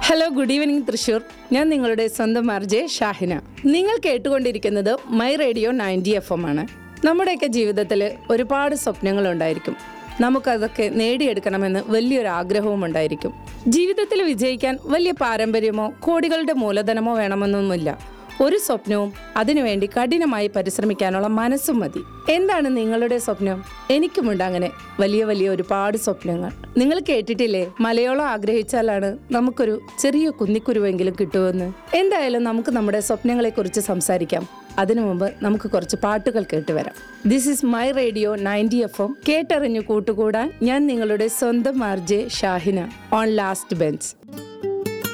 hello good evening Thrissur ഞാൻ നിങ്ങളുടെ സ്വന്തം അർജെ ഷാഹിന നിങ്ങൾ കേട്ടുകൊണ്ടിരിക്കുന്നത് my radio ninety F M ആണ് നമ്മുടെയൊക്കെ ജീവിതത്തിൽ ഒരുപാട് സ്വപ്നങ്ങളുണ്ടായിരിക്കും നമുക്കതൊക്കെ നേടിയെടുക്കണമെന്ന് വലിയൊരു ആഗ്രഹവും ഉണ്ടായിരിക്കും ജീവിതത്തിൽ വിജയിക്കാൻ വലിയ പാരമ്പര്യമോ കോടികളുടെ മൂലധനമോ വേണമെന്നൊന്നുമില്ല ഒരു സ്വപ്നവും അതിനുവേണ്ടി കഠിനമായി പരിശ്രമിക്കാനുള്ള മനസ്സും മതി എന്താണ് നിങ്ങളുടെ സ്വപ്നം എനിക്കുമുണ്ട് അങ്ങനെ വലിയ വലിയ ഒരുപാട് സ്വപ്നങ്ങൾ നിങ്ങൾ കേട്ടിട്ടില്ലേ മലയോളം ആഗ്രഹിച്ചാലാണ് നമുക്കൊരു ചെറിയ കുന്നിക്കുരുവെങ്കിലും കിട്ടുമെന്ന് എന്തായാലും നമുക്ക് നമ്മുടെ സ്വപ്നങ്ങളെ കുറിച്ച് സംസാരിക്കാം അതിനു മുമ്പ് നമുക്ക് കുറച്ച് പാട്ടുകൾ കേട്ടുവരാം this is my radio ninety F M കേട്ടറിഞ്ഞു കൂട്ടുകൂടാൻ ഞാൻ നിങ്ങളുടെ സ്വന്തം RJ Shahina on last bench